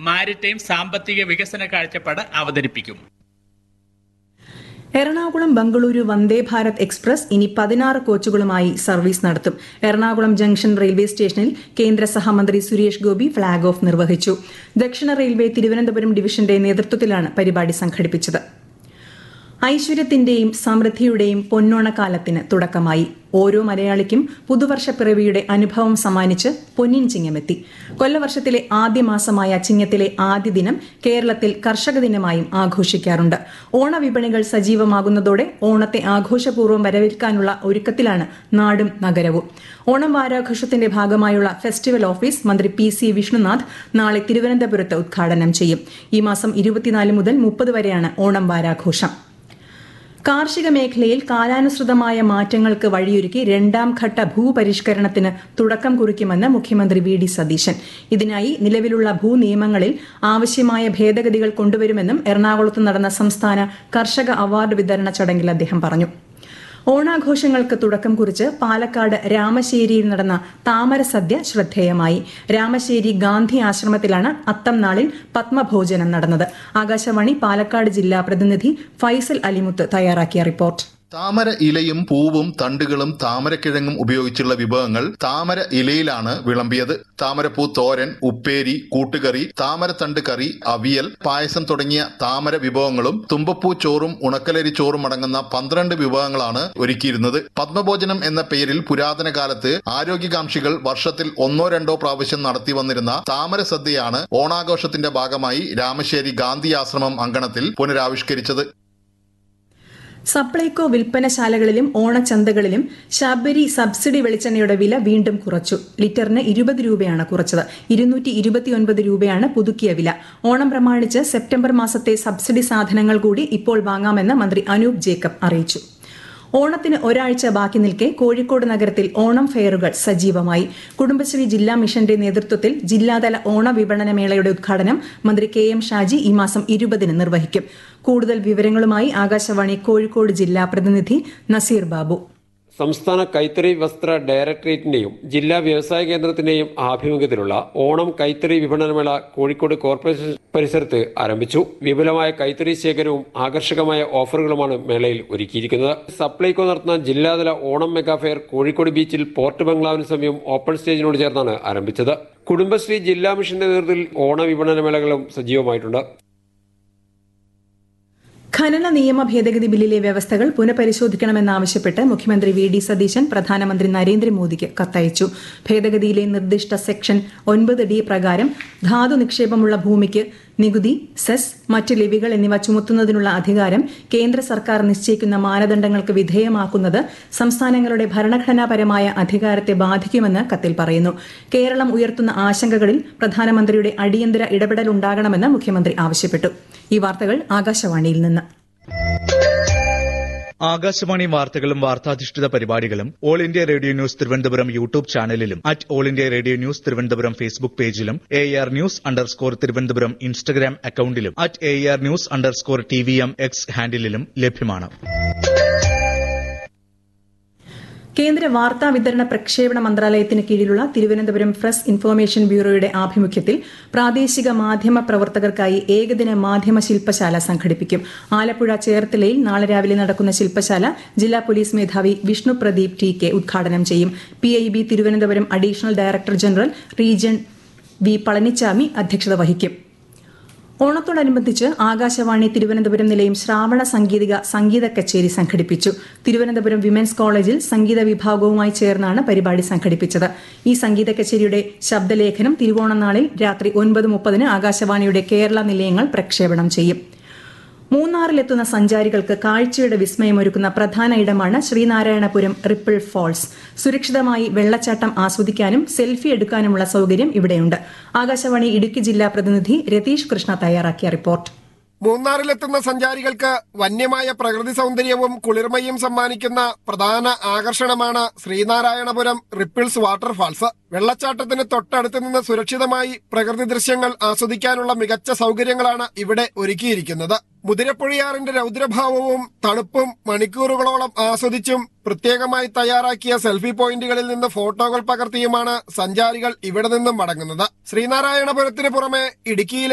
maritime സാമ്പത്തിക വികസന കാഴ്ചപ്പാട് അവതരിപ്പിക്കും എറണാകുളം ബംഗളൂരു വന്ദേ ഭാരത് എക്സ്പ്രസ് ഇനി പതിനാറ് കോച്ചുകളുമായി സർവീസ് നടത്തും എറണാകുളം ജംഗ്ഷൻ റെയിൽവേ സ്റ്റേഷനിൽ കേന്ദ്ര സഹമന്ത്രി സുരേഷ് ഗോപി ഫ്ളാഗ് ഓഫ് നിർവഹിച്ചു ദക്ഷിണ റെയിൽവേ തിരുവനന്തപുരം ഡിവിഷന്റെ നേതൃത്വത്തിലാണ് പരിപാടി സംഘടിപ്പിച്ചത് ഐശ്വര്യത്തിന്റെയും സമൃദ്ധിയുടെയും പൊന്നോണക്കാലത്തിന് തുടക്കമായി ഓരോ മലയാളിക്കും പുതുവർഷ പിറവിയുടെ അനുഭവം സമ്മാനിച്ച് പൊന്നിൻ ചിങ്ങമെത്തി കൊല്ലവർഷത്തിലെ ആദ്യ മാസമായ ചിങ്ങത്തിലെ ആദ്യ ദിനം കേരളത്തിൽ കർഷക ദിനമായും ആഘോഷിക്കാറുണ്ട് ഓണവിപണികൾ സജീവമാകുന്നതോടെ ഓണത്തെ ആഘോഷപൂർവ്വം വരവേൽക്കാനുള്ള ഒരുക്കത്തിലാണ് നാടും നഗരവും ഓണം വാരാഘോഷത്തിന്റെ ഭാഗമായുള്ള ഫെസ്റ്റിവൽ ഓഫീസ് മന്ത്രി പി സി വിഷ്ണുനാഥ് നാളെ തിരുവനന്തപുരത്ത് ഉദ്ഘാടനം ചെയ്യും ഈ മാസം ഇരുപത്തിനാല് മുതൽ മുപ്പത് വരെയാണ് ഓണം വാരാഘോഷം കാർഷിക മേഖലയിൽ കാലാനുസൃതമായ മാറ്റങ്ങൾക്ക് വഴിയൊരുക്കി രണ്ടാം ഘട്ട ഭൂപരിഷ്കരണത്തിന് തുടക്കം കുറിക്കുമെന്ന് മുഖ്യമന്ത്രി വി ഡി സതീശൻ ഇതിനായി നിലവിലുള്ള ഭൂനിയമങ്ങളിൽ ആവശ്യമായ ഭേദഗതികൾ കൊണ്ടുവരുമെന്നും എറണാകുളത്ത് നടന്ന സംസ്ഥാന കർഷക അവാർഡ് വിതരണ ചടങ്ങിൽ അദ്ദേഹം പറഞ്ഞു ഓണാഘോഷങ്ങൾക്ക് തുടക്കം കുറിച്ച് പാലക്കാട് രാമശ്ശേരിയിൽ നടന്ന താമരസദ്യ ശ്രദ്ധേയമായി രാമശ്ശേരി ഗാന്ധി ആശ്രമത്തിലാണ് അത്തം നാളിൽ പത്മഭോജനം നടന്നത് ആകാശവാണി പാലക്കാട് ജില്ലാ പ്രതിനിധി ഫൈസൽ അലിമുത്ത് തയ്യാറാക്കിയ റിപ്പോർട്ട് താമര ഇലയും പൂവും തണ്ടുകളും താമരക്കിഴങ്ങും ഉപയോഗിച്ചുള്ള വിഭവങ്ങൾ താമര ഇലയിലാണ് വിളമ്പിയത് താമരപ്പൂ തോരൻ ഉപ്പേരി കൂട്ടുകറി താമരത്തണ്ട് കറി അവിയൽ പായസം തുടങ്ങിയ താമര വിഭവങ്ങളും തുമ്പപ്പൂ ചോറും ഉണക്കലരി ചോറും അടങ്ങുന്ന പന്ത്രണ്ട് വിഭവങ്ങളാണ് ഒരുക്കിയിരുന്നത് പത്മഭോജനം എന്ന പേരിൽ പുരാതന കാലത്ത് ആരോഗ്യകാംക്ഷികൾ വർഷത്തിൽ ഒന്നോ രണ്ടോ പ്രാവശ്യം നടത്തി വന്നിരുന്ന താമര സദ്യയാണ് ഓണാഘോഷത്തിന്റെ ഭാഗമായി രാമശ്ശേരി ഗാന്ധി ആശ്രമം അങ്കണത്തിൽ പുനരാവിഷ്കരിച്ചത് സപ്ലൈകോ വിൽപ്പനശാലകളിലും ഓണച്ചന്തകളിലും ശബരി സബ്സിഡി വെളിച്ചെണ്ണയുടെ വില വീണ്ടും കുറച്ചു ലിറ്ററിന് ഇരുപത് രൂപയാണ് കുറച്ചത് ഇരുന്നൂറ്റി ഇരുപത്തിയൊൻപത് രൂപയാണ് പുതുക്കിയ വില ഓണം പ്രമാണിച്ച് സെപ്റ്റംബർ മാസത്തെ സബ്സിഡി സാധനങ്ങൾ കൂടി ഇപ്പോൾ വാങ്ങാമെന്ന് മന്ത്രി അനൂപ് ജേക്കബ് അറിയിച്ചു ഓണത്തിന് ഒരാഴ്ച ബാക്കി നിൽക്കെ കോഴിക്കോട് നഗരത്തിൽ ഓണം ഫെയറുകൾ സജീവമായി കുടുംബശ്രീ ജില്ലാ മിഷന്റെ നേതൃത്വത്തിൽ ജില്ലാതല ഓണ വിപണന മേളയുടെ ഉദ്ഘാടനം മന്ത്രി കെ എം ഷാജി ഈ മാസം ഇരുപതിന് നിർവഹിക്കും കൂടുതൽ വിവരങ്ങളുമായി ആകാശവാണി കോഴിക്കോട് ജില്ലാ പ്രതിനിധി നസീർ ബാബു സംസ്ഥാന കൈത്തറി വസ്ത്ര ഡയറക്ടറേറ്റിന്റെയും ജില്ലാ വ്യവസായ കേന്ദ്രത്തിന്റെയും ആഭിമുഖ്യത്തിലുള്ള ഓണം കൈത്തറി വിപണനമേള കോഴിക്കോട് കോർപ്പറേഷൻ പരിസരത്ത് ആരംഭിച്ചു വിപുലമായ കൈത്തറി ശേഖരവും ആകർഷകമായ ഓഫറുകളുമാണ് മേളയിൽ ഒരുക്കിയിരിക്കുന്നത് സപ്ലൈകോ നടത്തുന്ന ജില്ലാതല ഓണം മെഗാ ഫെയർ കോഴിക്കോട് ബീച്ചിൽ പോർട്ട് ബംഗ്ലാവിന് സമീപം ഓപ്പൺ സ്റ്റേജിനോട് ചേർന്നാണ് ആരംഭിച്ചത് കുടുംബശ്രീ ജില്ലാ മിഷന്റെ നേതൃത്വത്തിൽ ഓണ വിപണനമേളകളും സജീവമായിട്ടുണ്ട് ഖനന നിയമ ഭേദഗതി ബില്ലിലെ വ്യവസ്ഥകൾ പുനഃപരിശോധിക്കണമെന്നാവശ്യപ്പെട്ട് മുഖ്യമന്ത്രി വി ഡി സതീശൻ പ്രധാനമന്ത്രി നരേന്ദ്രമോദിക്ക് കത്തയച്ചു ഭേദഗതിയിലെ നിർദ്ദിഷ്ട സെക്ഷൻ ഒൻപത് ഡി പ്രകാരം ധാതു നിക്ഷേപമുള്ള ഭൂമിക്ക് നികുതി സെസ് മറ്റ് ലെവികൾ എന്നിവ ചുമത്തുന്നതിനുള്ള അധികാരം കേന്ദ്ര സർക്കാർ നിശ്ചയിക്കുന്ന മാനദണ്ഡങ്ങൾക്ക് വിധേയമാക്കുന്നത് സംസ്ഥാനങ്ങളുടെ ഭരണഘടനാപരമായ അധികാരത്തെ ബാധിക്കുമെന്ന് കത്തിൽ പറയുന്നു കേരളം ഉയർത്തുന്ന ആശങ്കകളിൽ പ്രധാനമന്ത്രിയുടെ അടിയന്തര ഇടപെടൽ ഉണ്ടാകണമെന്ന് മുഖ്യമന്ത്രി ആവശ്യപ്പെട്ടു ഈ വാർത്തകൾ ആകാശവാണിയിൽ നിന്ന് ആകാശവാണി വാർത്തകളും വാർത്താധിഷ്ഠിത പരിപാടികളും All India Radio news Thiruvananthapuram YouTube ചാനലിലും at All India Radio news Thiruvananthapuram Facebook പേജിലും A R news underscore Thiruvananthapuram Instagram അക്കൌണ്ടിലും at A R news underscore T V M X ഹാൻഡിലും ലഭ്യമാണ് കേന്ദ്ര വാർത്താ വിതരണ പ്രക്ഷേപണ മന്ത്രാലയത്തിന് കീഴിലുള്ള തിരുവനന്തപുരം പ്രസ് ഇൻഫർമേഷൻ ബ്യൂറോയുടെ ആഭിമുഖ്യത്തിൽ പ്രാദേശിക മാധ്യമ പ്രവർത്തകർക്കായി ഏകദിന മാധ്യമ ശില്പശാല സംഘടിപ്പിക്കും ആലപ്പുഴ ചേർത്തലയിൽ നാളെ രാവിലെ നടക്കുന്ന ശില്പശാല ജില്ലാ പോലീസ് മേധാവി വിഷ്ണു പ്രദീപ് ടി കെ ഉദ്ഘാടനം ചെയ്യും P I B Thiruvananthapuram additional director general region V Palanichami അധ്യക്ഷത വഹിക്കും ഓണത്തോടനുബന്ധിച്ച് ആകാശവാണി തിരുവനന്തപുരം നിലയം ശ്രാവണ സംഗീതിക സംഗീത കച്ചേരി സംഘടിപ്പിച്ചു തിരുവനന്തപുരം വിമൻസ് കോളേജിൽ സംഗീത വിഭാഗവുമായി ചേർന്നാണ് പരിപാടി സംഘടിപ്പിച്ചത് ഈ സംഗീത കച്ചേരിയുടെ ശബ്ദലേഖനം തിരുവോണനാളിൽ രാത്രി ഒൻപത് മുപ്പതിന് ആകാശവാണിയുടെ കേരള നിലയങ്ങൾ പ്രക്ഷേപണം ചെയ്യും മൂന്നാറിലെത്തുന്ന സഞ്ചാരികൾക്ക് കാഴ്ചയുടെ വിസ്മയമൊരുക്കുന്ന പ്രധാന ഇടമാണ് ശ്രീനാരായണപുരം റിപ്പിൾ ഫാൾസ് സുരക്ഷിതമായി വെള്ളച്ചാട്ടം ആസ്വദിക്കാനും സെൽഫി എടുക്കാനുമുള്ള സൌകര്യം ഇവിടെയുണ്ട് ആകാശവാണി ഇടുക്കി ജില്ലാ പ്രതിനിധി രതീഷ് കൃഷ്ണ തയ്യാറാക്കിയ റിപ്പോർട്ട് മൂന്നാറിലെത്തുന്ന സഞ്ചാരികൾക്ക് വന്യമായ പ്രകൃതി സൗന്ദര്യവും കുളിർമയും സമ്മാനിക്കുന്ന പ്രധാന ആകർഷണമാണ് ശ്രീനാരായണപുരം റിപ്പിൾസ് വാട്ടർഫാൾസ് വെള്ളച്ചാട്ടത്തിന് തൊട്ടടുത്ത് നിന്ന് സുരക്ഷിതമായി പ്രകൃതി ദൃശ്യങ്ങൾ ആസ്വദിക്കാനുള്ള മികച്ച സൗകര്യങ്ങളാണ് ഇവിടെ ഒരുക്കിയിരിക്കുന്നത് മുതിരപ്പുഴയാറിന്റെ രൗദ്രഭാവവും തണുപ്പും മണിക്കൂറുകളോളം ആസ്വദിച്ചും പ്രത്യേകമായി തയ്യാറാക്കിയ സെൽഫി പോയിന്റുകളിൽ നിന്ന് ഫോട്ടോകൾ പകർത്തിയുമാണ് സഞ്ചാരികൾ ഇവിടെ നിന്നും മടങ്ങുന്നത് ശ്രീനാരായണപുരത്തിന് പുറമെ ഇടുക്കിയിലെ